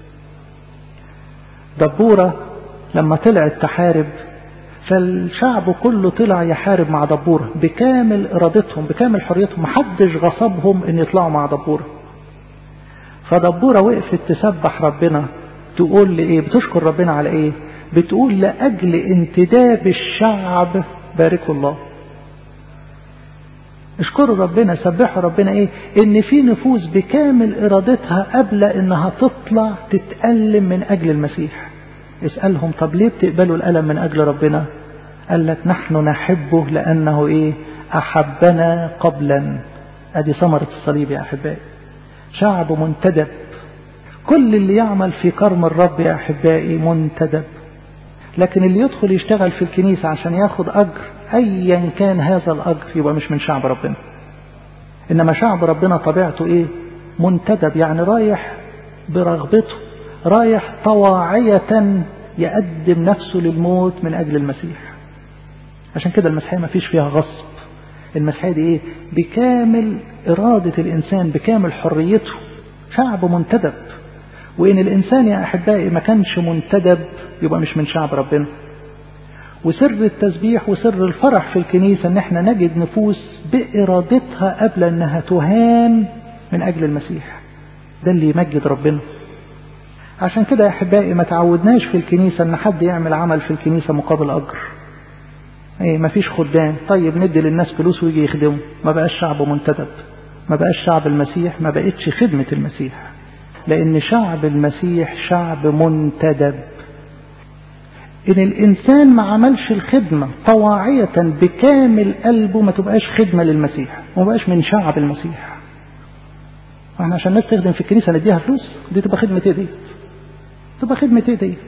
دبورة لما طلعت تحارب فالشعب كله طلع يحارب مع دبورة بكامل إرادتهم بكامل حريتهم محدش غصبهم ان يطلعوا مع دبورة فدبورة وقفت تسبح ربنا تقول لي ايه بتشكر ربنا على ايه بتقول لأجل انتداب الشعب باركوا الله اشكروا ربنا سبحوا ربنا ايه ان في نفوس بكامل ارادتها قبل انها تطلع تتألم من اجل المسيح اسألهم طب ليه بتقبلوا الألم من اجل ربنا قال لك نحن نحبه لانه ايه احبنا قبلا ادي ثمرة الصليب يا احبائي شعب منتدب كل اللي يعمل في كرم الرب يا احبائي منتدب لكن اللي يدخل يشتغل في الكنيسة عشان ياخد اجر ايا كان هذا الاجر يبقى مش من شعب ربنا انما شعب ربنا طبيعته ايه منتدب يعني رايح برغبته رايح طواعية يقدم نفسه للموت من اجل المسيح عشان كده المسيحية ما فيش فيها غصب المسيحية دي ايه بكامل ارادة الانسان بكامل حريته شعب منتدب وان الانسان يا احبائي ما كانش منتدب يبقى مش من شعب ربنا وسر التسبيح وسر الفرح في الكنيسة ان احنا نجد نفوس بارادتها قبل انها تهان من اجل المسيح ده اللي يمجد ربنا عشان كده يا احبائي ما تعودناش في الكنيسة ان حد يعمل عمل في الكنيسة مقابل اجر ايه ما فيش خدام طيب ندي للناس فلوس ويجي يخدموا ما بقاش شعب منتدب ما بقاش شعب المسيح ما بقتش خدمة المسيح لان شعب المسيح شعب منتدب ان الانسان ما عملش الخدمة طواعية بكامل قلبه ما تبقاش خدمة للمسيح وما بقاش من شعب المسيح احنا عشان الناس تخدم في الكنيسة نديها فلوس دي تبقى خدمة ايه ديت تبقى خدمة ايه ديت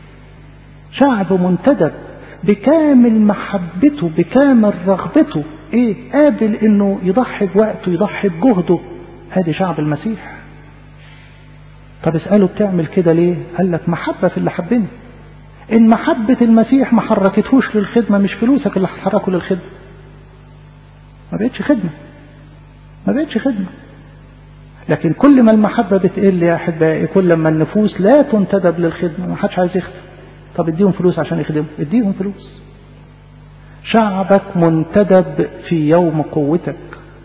شعب منتدب بكامل محبته بكامل رغبته ايه قابل انه يضحي بوقته يضحي بجهده ادي شعب المسيح طب اسأله بتعمل كده ليه قال لك محبة في اللي حبني ان محبة المسيح ما حركتهوش للخدمة مش فلوسك اللي هتحركه للخدمة ما بقتش خدمة ما بقتش خدمة لكن كل ما المحبة بتقل يا أحبائي كل ما النفوس لا تنتدب للخدمة ما حدش عايز يخدم طب اديهم فلوس عشان يخدموا اديهم فلوس شعبك منتدب في يوم قوتك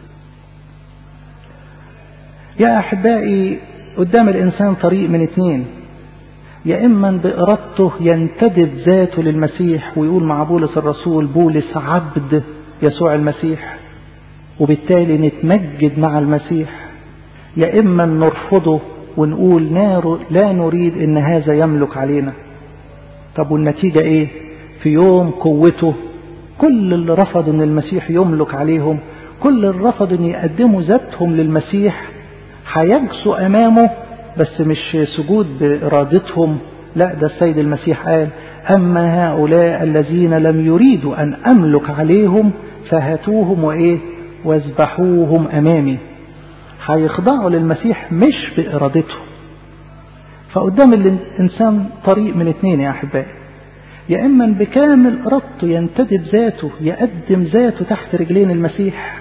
يا أحبائي قدام الإنسان طريق من اتنين يا إما بإرادته ينتدب ذاته للمسيح ويقول مع بولس الرسول بولس عبد يسوع المسيح وبالتالي نتمجد مع المسيح يا إما نرفضه ونقول لا نريد إن هذا يملك علينا طب والنتيجة إيه في يوم قوته كل اللي رفضوا إن المسيح يملك عليهم كل اللي رفضوا إن يقدموا ذاتهم للمسيح هيجسوا أمامه بس مش سجود بإرادتهم لا ده السيد المسيح قال أما هؤلاء الذين لم يريدوا أن أملك عليهم فهاتوهم وإيه واذبحوهم أمامي هيخضعوا للمسيح مش بإرادتهم فقدام الإنسان طريق من اتنين يا أحبائي يا إما بكامل إرادته ينتدب ذاته يقدم ذاته تحت رجلين المسيح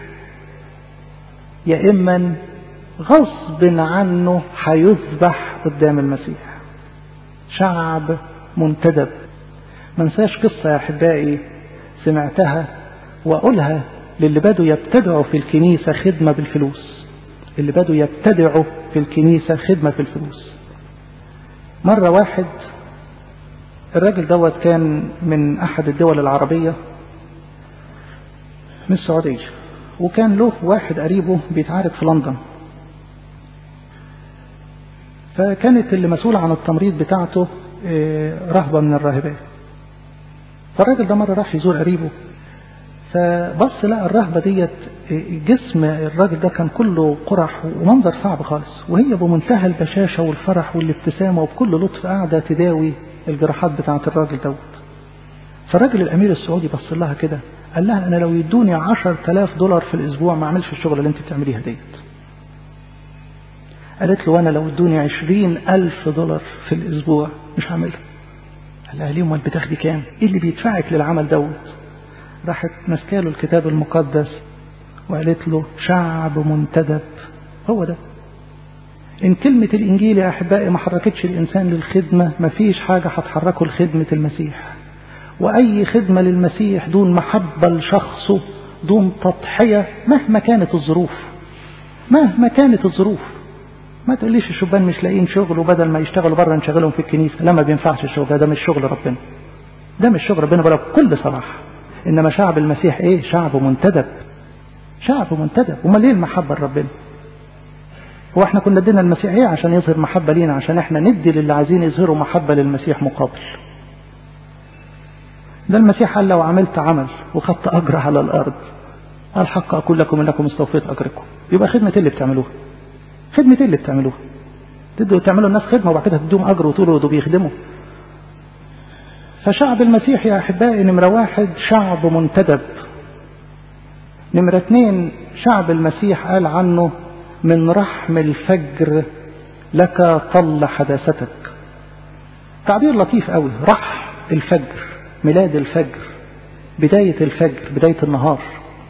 يا إما غصب عنه هيذبح قدام المسيح شعب منتدب ما انساش قصة يا أحبائي سمعتها وأقولها للي بدوا يبتدعوا في الكنيسة خدمة بالفلوس اللي بدوا يبتدعوا في الكنيسة خدمة في الفلوس مرة واحد الراجل دوت كان من أحد الدول العربية من السعودية وكان له واحد قريبه بيتعارض في لندن فكانت اللي مسؤول عن التمريض بتاعته رهبة من الراهبات فالراجل ده مرة راح يزور قريبه فبص لقى الرهبة ديت جسم الراجل ده كان كله قرح ومنظر صعب خالص وهي بمنتهى البشاشة والفرح والابتسامة وبكل لطف قاعدة تداوي الجراحات بتاعة الراجل دوت فالراجل الأمير السعودي بص لها كده قال لها أنا لو يدوني عشر تلاف دولار في الأسبوع ما أعملش الشغل اللي أنت بتعمليها ديت قالت له وانا لو ادوني عشرين الف دولار في الاسبوع مش هعملها قال لها ليه امال بتاخدي كام ايه اللي بيدفعك للعمل دوت راحت ماسكاله الكتاب المقدس وقالت له شعب منتدب هو ده ان كلمة الانجيل يا احبائي ما حركتش الانسان للخدمة ما فيش حاجة هتحركه لخدمة المسيح واي خدمة للمسيح دون محبة لشخصه دون تضحية مهما كانت الظروف مهما كانت الظروف ما تقوليش الشبان مش لاقيين شغل وبدل ما يشتغلوا بره نشغلهم في الكنيسه لا ما بينفعش الشغل ده, ده مش شغل ربنا ده مش شغل ربنا بلا بكل صراحه انما شعب المسيح ايه شعب منتدب شعب منتدب امال ليه المحبه لربنا هو احنا كنا ادينا المسيح ايه عشان يظهر محبه لينا عشان احنا ندي للي عايزين يظهروا محبه للمسيح مقابل ده المسيح قال لو عملت عمل وخدت اجر على الارض الحق اقول لكم انكم استوفيت اجركم يبقى خدمه اللي بتعملوها خدمة ايه اللي بتعملوها تدوا تعملوا الناس خدمة وبعد كده تدوهم أجر وتقولوا دول بيخدموا فشعب المسيح يا أحبائي نمرة واحد شعب منتدب نمرة اتنين شعب المسيح قال عنه من رحم الفجر لك طل حداثتك تعبير لطيف قوي رحم الفجر ميلاد الفجر بداية الفجر بداية النهار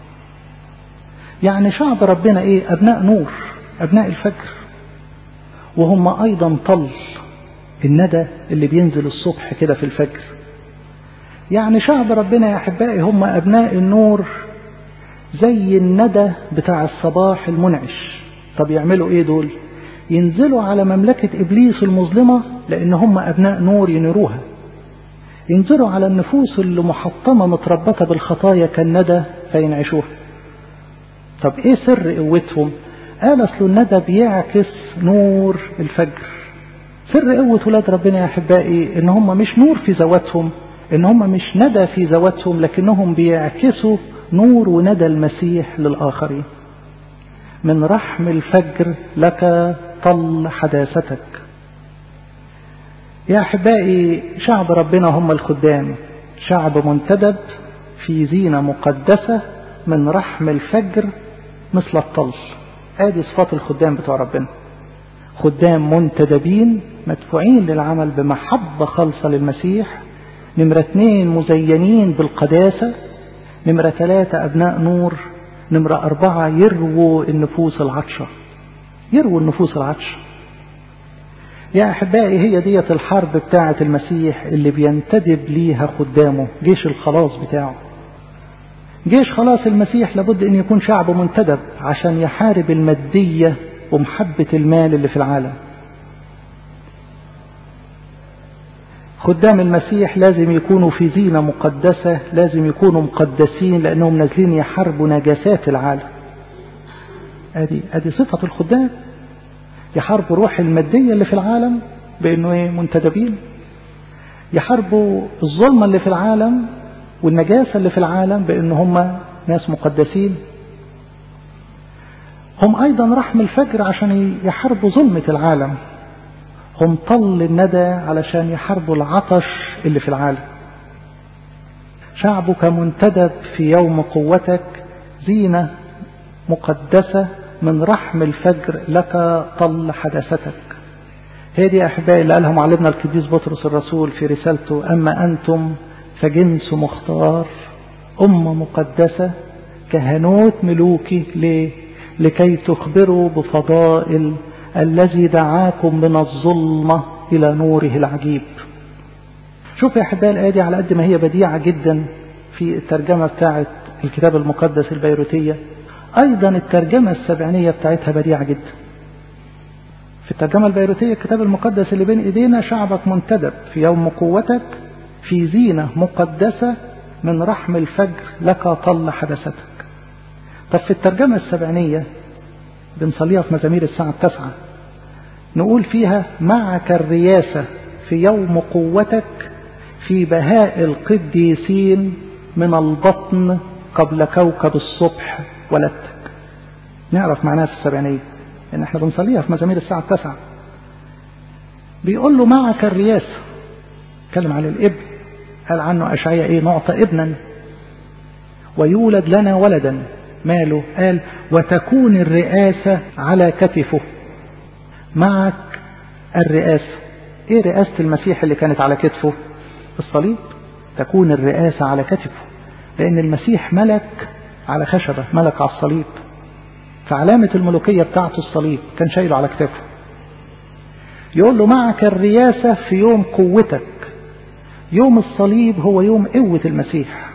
يعني شعب ربنا ايه ابناء نور أبناء الفجر وهم أيضا طل الندى اللي بينزل الصبح كده في الفجر يعني شعب ربنا يا أحبائي هم أبناء النور زي الندى بتاع الصباح المنعش طب يعملوا إيه دول ينزلوا على مملكة إبليس المظلمة لأن هم أبناء نور ينيروها ينزلوا على النفوس اللي محطمة متربطة بالخطايا كالندى فينعشوها طب إيه سر قوتهم قال أصل الندى بيعكس نور الفجر سر قوة ولاد ربنا يا أحبائي إن هم مش نور في ذواتهم إن هم مش ندى في ذواتهم لكنهم بيعكسوا نور وندى المسيح للآخرين من رحم الفجر لك طل حداثتك يا أحبائي شعب ربنا هم الخدام شعب منتدب في زينة مقدسة من رحم الفجر مثل الطل ادي صفات الخدام بتوع ربنا خدام منتدبين مدفوعين للعمل بمحبة خالصة للمسيح نمرة اثنين مزينين بالقداسة نمرة ثلاثة أبناء نور نمرة أربعة يرووا النفوس العطشة يرووا النفوس العطشة يا أحبائي هي ديت الحرب بتاعة المسيح اللي بينتدب ليها خدامه جيش الخلاص بتاعه جيش خلاص المسيح لابد أن يكون شعب منتدب عشان يحارب المادية ومحبة المال اللي في العالم خدام المسيح لازم يكونوا في زينة مقدسة لازم يكونوا مقدسين لأنهم نازلين يحاربوا نجاسات العالم ادي ادي صفة الخدام يحاربوا روح المادية اللي في العالم بأنه ايه منتدبين يحاربوا الظلمة اللي في العالم والنجاسة اللي في العالم بأن هم ناس مقدسين هم أيضا رحم الفجر عشان يحاربوا ظلمة العالم هم طل الندى علشان يحاربوا العطش اللي في العالم شعبك منتدب في يوم قوتك زينة مقدسة من رحم الفجر لك طل حدثتك هي دي أحبائي اللي قالها معلمنا القديس بطرس الرسول في رسالته أما أنتم فجنس مختار أمة مقدسة كهنوت ملوكي ليه؟ لكي تخبروا بفضائل الذي دعاكم من الظلمة إلى نوره العجيب شوف يا أحبائي الآية دي على قد ما هي بديعة جدا في الترجمة بتاعة الكتاب المقدس البيروتية أيضا الترجمة السبعينية بتاعتها بديعة جدا في الترجمة البيروتية الكتاب المقدس اللي بين إيدينا شعبك منتدب في يوم قوتك في زينة مقدسة من رحم الفجر لك طل حدثتك طب في الترجمة السبعينية بنصليها في مزامير الساعة التاسعة نقول فيها معك الرياسة في يوم قوتك في بهاء القديسين من البطن قبل كوكب الصبح ولدتك نعرف معناها في السبعينية ان احنا بنصليها في مزامير الساعة التاسعة بيقول له معك الرياسة اتكلم عن الابن قال عنه أشعية ايه نعطى ابنا ويولد لنا ولدا ماله قال وتكون الرئاسة على كتفه معك الرئاسة ايه رئاسة المسيح اللي كانت على كتفه الصليب تكون الرئاسة على كتفه لأن المسيح ملك على خشبة ملك على الصليب فعلامة الملوكية بتاعته الصليب كان شايله على كتفه يقول له معك الرياسة في يوم قوتك يوم الصليب هو يوم قوة المسيح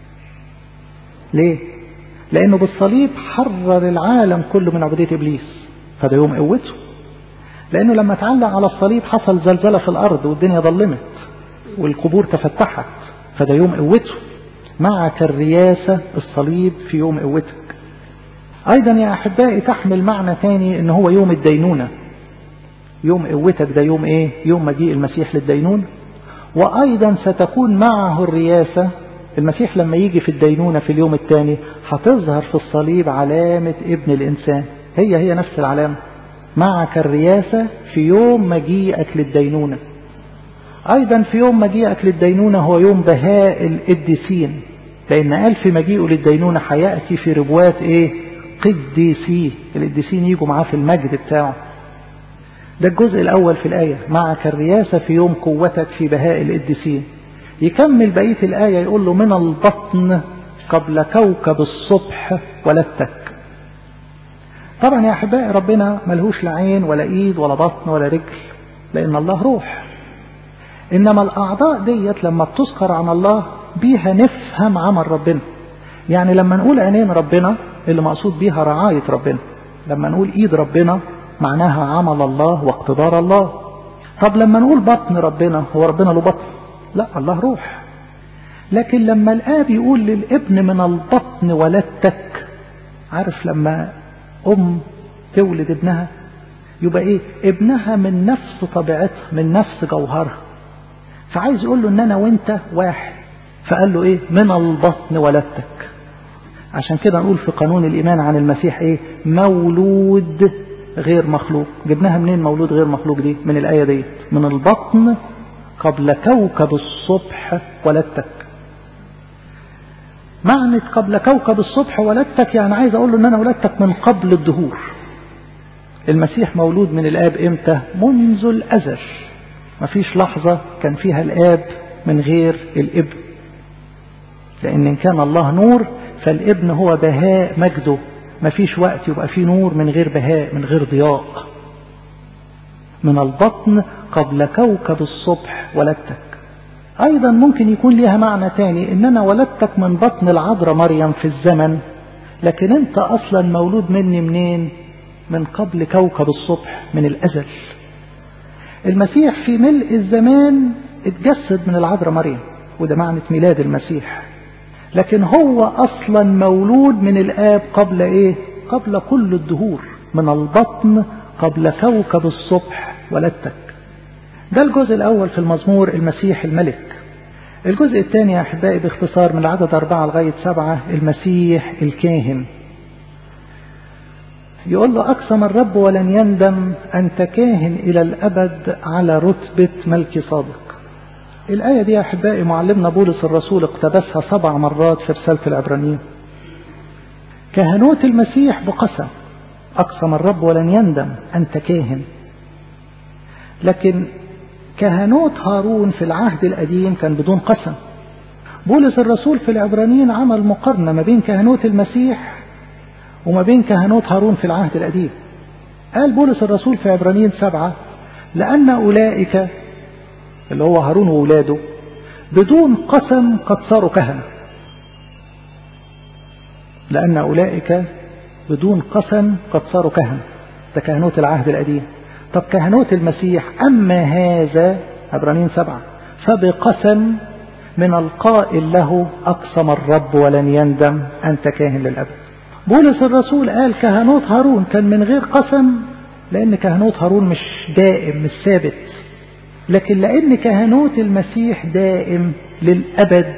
ليه؟ لأنه بالصليب حرر العالم كله من عبودية إبليس فده يوم قوته لأنه لما تعلق على الصليب حصل زلزلة في الأرض والدنيا ظلمت والقبور تفتحت فده يوم قوته معك الرياسة الصليب في يوم قوتك أيضا يا أحبائي تحمل معنى ثاني إن هو يوم الدينونة يوم قوتك ده يوم إيه يوم مجيء المسيح للدينونة وأيضا ستكون معه الرياسة المسيح لما يجي في الدينونة في اليوم الثاني هتظهر في الصليب علامة ابن الإنسان هي هي نفس العلامة معك الرياسة في يوم مجيئك للدينونة أيضا في يوم مجيئك للدينونة هو يوم بهاء القديسين لأن قال في مجيئه للدينونة هيأتي في ربوات إيه قديسي القديسين يجوا معاه في المجد بتاعه ده الجزء الأول في الآية معك الرياسة في يوم قوتك في بهاء القديسين يكمل بقية الآية يقول له من البطن قبل كوكب الصبح ولدتك طبعا يا أحبائي ربنا ملهوش لا عين ولا إيد ولا بطن ولا رجل لأن الله روح إنما الأعضاء ديت لما بتذكر عن الله بيها نفهم عمل ربنا يعني لما نقول عينين ربنا اللي مقصود بيها رعاية ربنا لما نقول إيد ربنا معناها عمل الله واقتدار الله طب لما نقول بطن ربنا هو ربنا له بطن لا الله روح لكن لما الآب يقول للابن من البطن ولدتك عارف لما أم تولد ابنها يبقى ايه ابنها من نفس طبيعتها من نفس جوهرها فعايز يقول له ان انا وانت واحد فقال له ايه من البطن ولدتك عشان كده نقول في قانون الايمان عن المسيح ايه مولود غير مخلوق جبناها منين مولود غير مخلوق دي من الايه دي من البطن قبل كوكب الصبح ولدتك معنى قبل كوكب الصبح ولدتك يعني عايز اقول له ان انا ولدتك من قبل الدهور المسيح مولود من الاب امتى منذ الازل مفيش لحظة كان فيها الاب من غير الابن لان ان كان الله نور فالابن هو بهاء مجده مفيش وقت يبقى فيه نور من غير بهاء من غير ضياء من البطن قبل كوكب الصبح ولدتك أيضا ممكن يكون لها معنى تاني إن أنا ولدتك من بطن العذراء مريم في الزمن لكن أنت أصلا مولود مني منين من قبل كوكب الصبح من الأزل المسيح في ملء الزمان اتجسد من العذراء مريم وده معنى ميلاد المسيح لكن هو أصلا مولود من الآب قبل إيه قبل كل الدهور من البطن قبل كوكب الصبح ولدتك ده الجزء الأول في المزمور المسيح الملك الجزء الثاني يا أحبائي باختصار من العدد أربعة لغاية سبعة المسيح الكاهن يقول له أقسم الرب ولن يندم أنت كاهن إلى الأبد على رتبة ملك صادق الآية دي يا أحبائي معلمنا بولس الرسول اقتبسها سبع مرات في رسالة العبرانيين كهنوت المسيح بقسم أقسم الرب ولن يندم أنت كاهن لكن كهنوت هارون في العهد القديم كان بدون قسم بولس الرسول في العبرانيين عمل مقارنة ما بين كهنوت المسيح وما بين كهنوت هارون في العهد القديم قال بولس الرسول في عبرانيين سبعة لأن أولئك اللي هو هارون وولاده بدون قسم قد صاروا كهنة لأن أولئك بدون قسم قد صاروا كهنة ده كهنوت العهد القديم طب كهنوت المسيح أما هذا عبرانيين سبعة فبقسم من القائل له أقسم الرب ولن يندم أنت كاهن للأبد بولس الرسول قال كهنوت هارون كان من غير قسم لأن كهنوت هارون مش دائم مش ثابت لكن لأن كهنوت المسيح دائم للأبد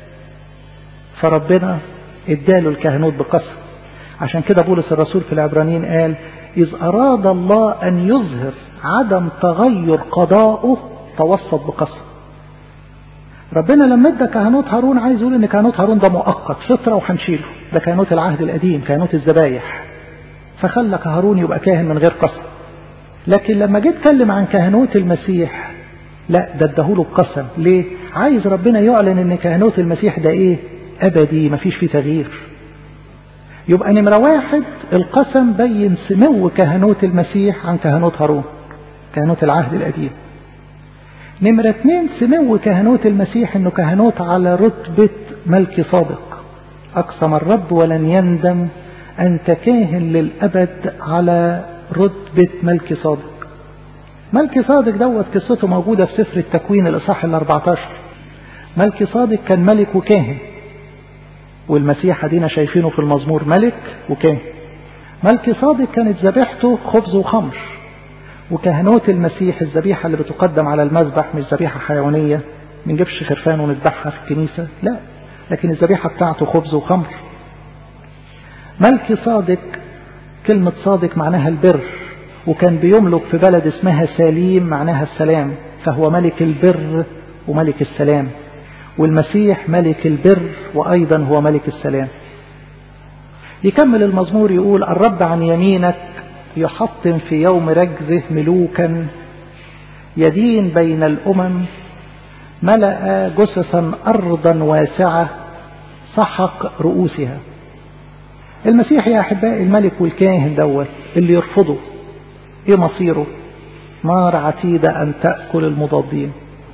فربنا اداله الكهنوت بقسم عشان كده بولس الرسول في العبرانيين قال إذ أراد الله أن يظهر عدم تغير قضاؤه توسط بقسم ربنا لما ادى كهنوت هارون عايز يقول ان كهنوت هارون ده مؤقت فترة وهنشيله ده كهنوت العهد القديم كهنوت الذبايح فخلى هارون يبقى كاهن من غير قسم لكن لما جه اتكلم عن كهنوت المسيح لا ده اداهوله بقسم ليه عايز ربنا يعلن ان كهنوت المسيح ده ايه ابدي مفيش فيه تغيير يبقى نمرة واحد القسم بين سمو كهنوت المسيح عن كهنوت هارون كهنوت العهد القديم نمرة اتنين سمو كهنوت المسيح انه كهنوت على رتبة ملك صادق اقسم الرب ولن يندم انت كاهن للابد على رتبة ملك صادق ملك صادق دوت قصته موجودة في سفر التكوين الاصحاح ال 14 ملك صادق كان ملك وكاهن والمسيح ادينا شايفينه في المزمور ملك وكاهن ملك صادق كانت ذبيحته خبز وخمر وكهنوت المسيح الذبيحة اللي بتقدم على المذبح مش ذبيحة حيوانية ما نجيبش خرفان ونذبحها في الكنيسة لا لكن الذبيحة بتاعته خبز وخمر ملك صادق كلمة صادق معناها البر وكان بيملك في بلد اسمها سليم معناها السلام فهو ملك البر وملك السلام والمسيح ملك البر وأيضا هو ملك السلام يكمل المزمور يقول الرب عن يمينك يحطم في يوم رجزه ملوكا يدين بين الأمم ملأ جثثا أرضا واسعة سحق رؤوسها المسيح يا أحبائي الملك والكاهن دوت اللي يرفضه إيه مصيره نار عتيدة أن تأكل المضادين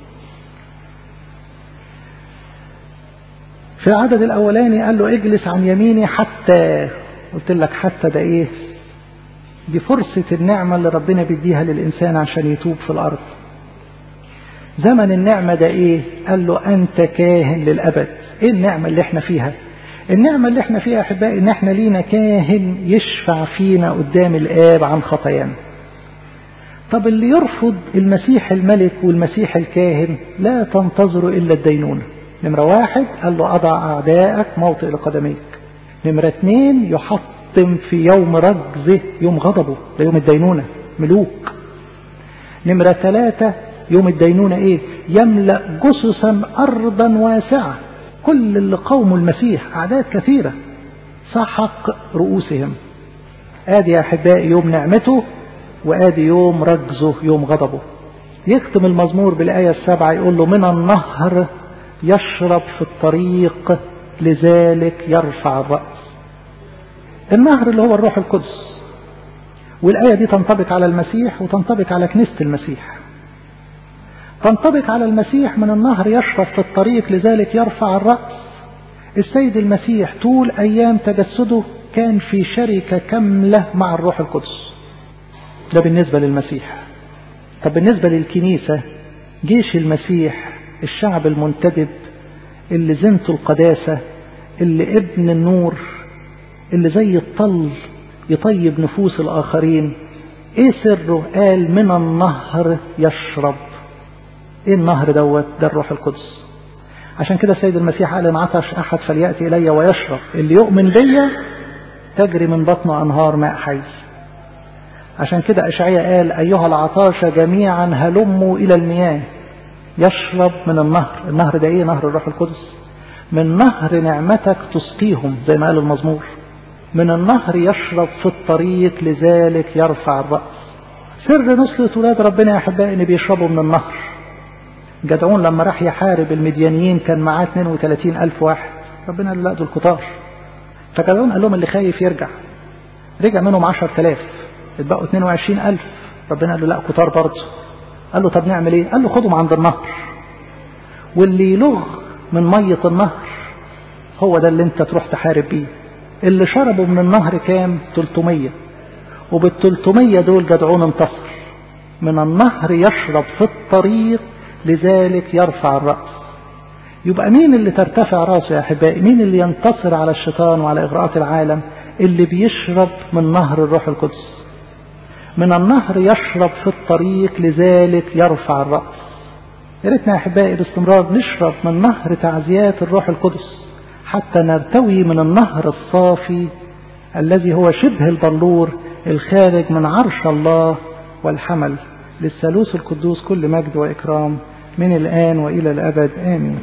في العدد الأولاني قال له اجلس عن يميني حتى قلت لك حتى ده إيه دي فرصة النعمة اللي ربنا بيديها للإنسان عشان يتوب في الأرض زمن النعمة ده إيه قال له أنت كاهن للأبد إيه النعمة اللي احنا فيها النعمة اللي احنا فيها أحبائي إن احنا لينا كاهن يشفع فينا قدام الآب عن خطايانا طب اللي يرفض المسيح الملك والمسيح الكاهن لا تنتظر إلا الدينونة نمرة واحد قال له أضع أعدائك موطئ لقدميك نمرة اثنين يحطم في يوم رجزه يوم غضبه ده يوم الدينونة ملوك نمرة ثلاثة يوم الدينونة ايه يملأ جثثا أرضا واسعة كل اللي قوموا المسيح أعداد كثيرة سحق رؤوسهم آدي يا أحبائي يوم نعمته وآدي يوم رجزه يوم غضبه يختم المزمور بالآية السابعة يقول له من النهر يشرب في الطريق لذلك يرفع الرأس النهر اللي هو الروح القدس والآية دي تنطبق على المسيح وتنطبق على كنيسة المسيح تنطبق على المسيح من النهر يشرب في الطريق لذلك يرفع الرأس السيد المسيح طول أيام تجسده كان في شركة كاملة مع الروح القدس ده بالنسبة للمسيح طب بالنسبة للكنيسة جيش المسيح الشعب المنتدب اللي زنته القداسة اللي ابن النور اللي زي الطل يطيب نفوس الآخرين ايه سره قال من النهر يشرب ايه النهر دوت ده الروح القدس عشان كده السيد المسيح قال ان عطش احد فلياتي الي ويشرب اللي يؤمن بيا تجري من بطنه انهار ماء حي عشان كده أشعياء قال أيها العطاش جميعا هلموا إلى المياه يشرب من النهر النهر ده إيه نهر الروح القدس من نهر نعمتك تسقيهم زي ما قال المزمور من النهر يشرب في الطريق لذلك يرفع الرأس سر نصرة ولاد ربنا يا أحبائي إن بيشربوا من النهر جدعون لما راح يحارب المديانيين كان معاه 32 ألف واحد ربنا قال له لا دول كتار فجدعون قال لهم اللي خايف يرجع رجع منهم 10000 اتبقوا 22 ألف ربنا قال له لا كتار برضه قال له طب نعمل ايه قال له خدهم عند النهر واللي يلغ من مية النهر هو ده اللي انت تروح تحارب بيه اللي شربوا من النهر كام 300 وبال 300 دول جدعون انتصر من النهر يشرب في الطريق لذلك يرفع الرأس يبقى مين اللي ترتفع راسه يا أحبائي مين اللي ينتصر على الشيطان وعلى إغراءات العالم اللي بيشرب من نهر الروح القدس من النهر يشرب في الطريق لذلك يرفع الرأس يا ريتنا يا أحبائي باستمرار نشرب من نهر تعزيات الروح القدس حتى نرتوي من النهر الصافي الذي هو شبه البلور الخارج من عرش الله والحمل للثالوث القدوس كل مجد وإكرام من الآن وإلى الأبد آمين